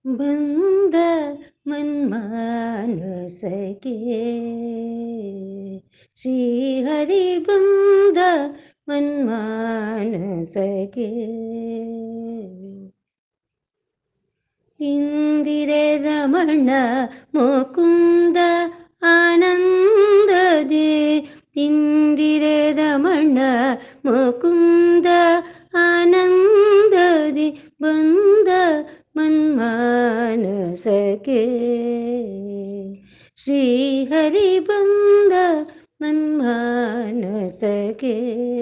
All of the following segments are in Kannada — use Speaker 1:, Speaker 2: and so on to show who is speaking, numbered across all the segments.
Speaker 1: ಬಂದ ಮನ್ಮಾನಸಕ್ಕೆ ಶ್ರೀಹರಿ ಬಂದ ಮನ್ಮಾನಸಕ್ಕೆ ಇಂದಿರೆ ರಮಣ ಮುಕುಂದ ಆನಂದದೆ ಇಂದಿರೆ ರಮಣ ಮುಕುಂದ ಆನಂದದಿ ಬಂದ ಮನ್ಮಾನಸಕ್ಕೆ ಶ್ರೀಹರಿ ಬಂದ ಮನ್ಮಾನಸಕ್ಕೆ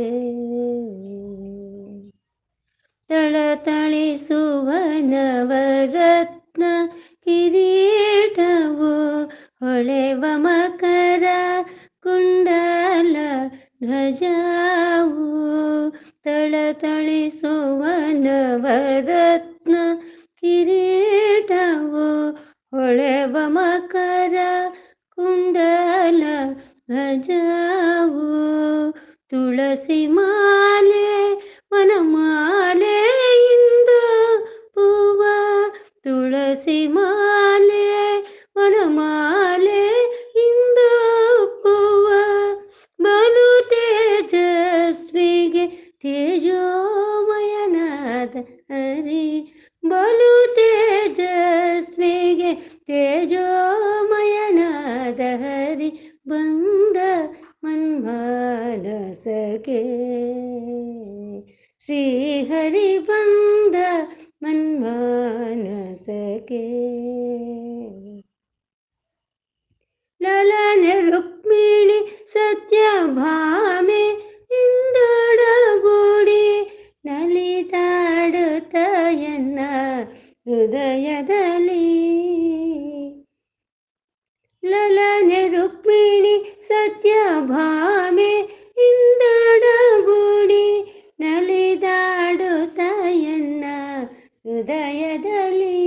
Speaker 1: ತಳತಳಿಸುವ ನವರತ್ನ ಕಿರೀಟವು ಹೊಳೆವ ಮಕರ ಕುಂಡಲ ಧ್ವಜವು ತಳತಳಿಸುವ ನವರತ್ನ ಕಿರೀಟವು ಹೊಳೆವ ಮಕರ ಕುಂಡಲ ಧ್ವಜವು ತುಳಸಿ ಮಾಲೆ ವನಮಾಲೆಯಿಂದ ಪೂವ ತುಳಸಿ ಮಾಲೆ ವನಮಾಲೆ ಇಂದ ಪೂವ ಬಲು ತೇಜಸ್ವಿಗೆ ತೇಜೋಮಯನಾದ ಹರಿ ಬಲು ತೇಜಸ್ವಿಗೆ ತೇಜೋಮಯನಾದ ಹರಿ ಬಂದ ಮನ್ಮಾನಸಕ್ಕೆ ಶ್ರೀಹರಿ ಬಂದ ಮನ್ಮಾನಸಕ್ಕೆ ಲಲನ ರುಕ್ಮಿಣಿ ಸತ್ಯಭಾಮೆ ಇಂದೊಡಗೂಡಿ ನಲಿದಾಡುತ್ತ ಎನ್ನ ಹೃದಯದಲ್ಲಿ ಲಲನೆ ರುಕ್ಮಿಣಿ ಸತ್ಯಭಾಮೆ ಇಂದೊಡಗೂಡಿ ನಲಿದಾಡುತ್ತ ಎನ್ನ ಹೃದಯದಲ್ಲಿ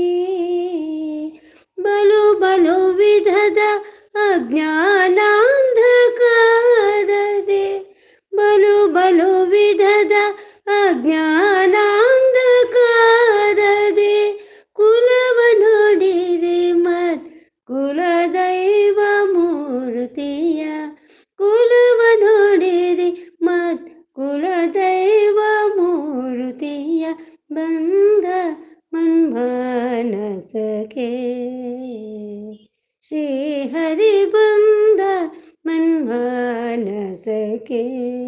Speaker 1: ಬಲು ಬಲು ವಿಧದ ಅಜ್ಞಾನಾಂಧಕಾರದೆ ಬಲು ಬಲು ವಿಧದ ಅಜ್ಞಾನಾಂಧಕಾರದೆ ಕುಲವ ನೋಡಿರಿ ಮತ್ ಕುಲದೈವ ಮೂರ್ತಿಯ ಕುಲವ ನೋಡಿರಿ ಮತ್ ಕುಲದೈವ ಮೂರ್ತಿಯ ಬಂದ ಮನ್ಮಾನಸಕ್ಕೆ ಶ್ರೀಹರಿ ಬಂದ ಮನ್ಮಾನಸಕ್ಕೆ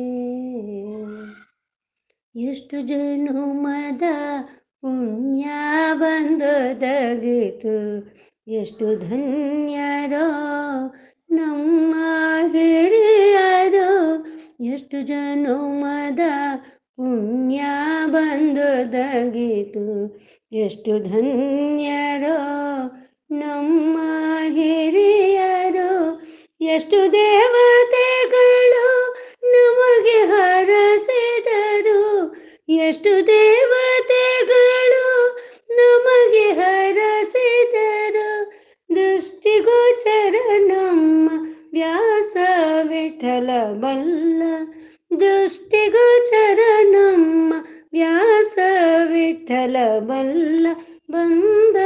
Speaker 1: ಎಷ್ಟು ಜನುಮದ ಪುಣ್ಯ ಬಂದೊದಗಿತು ಎಷ್ಟು ಧನ್ಯರೋ ನಮ್ಮ ಹಿರಿಯರು ಎಷ್ಟು ಜನುಮದ ಪುಣ್ಯ ಬಂದೊದಗಿತು ಎಷ್ಟು ಧನ್ಯರೋ ನಮ್ಮ ಹಿರಿಯರು ಎಷ್ಟು ದೇವತೆಗಳು ನಮಗೆ ಹರಸಿದರು ಎಷ್ಟು ದೇವತೆಗಳು ನಮಗೆ ಹರಸಿದರು ದೃಷ್ಟಿಗೋಚರ ನಮ್ಮ ವ್ಯಾಸ ವಿಠಲ ಬಲ್ಲ ದೃಷ್ಟಿಗೋಚರ ನಮ್ಮ ವ್ಯಾಸ ವಿಠಲ ಬಲ್ಲ ಬಂದ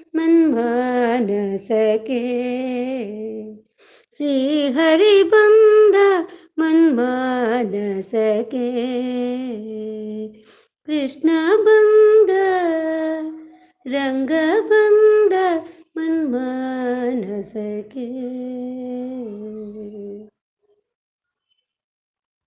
Speaker 1: ಮನ್ಮಾನಸಕ್ಕೆ ಶ್ರೀಹರಿ ಬಂದ ಮನ್ಮಾನಸಕ್ಕೆ ಕೃಷ್ಣ ಬಂದ ರಂಗ ಬಂದ ಮನ್ಮಾನಸಕ್ಕೆ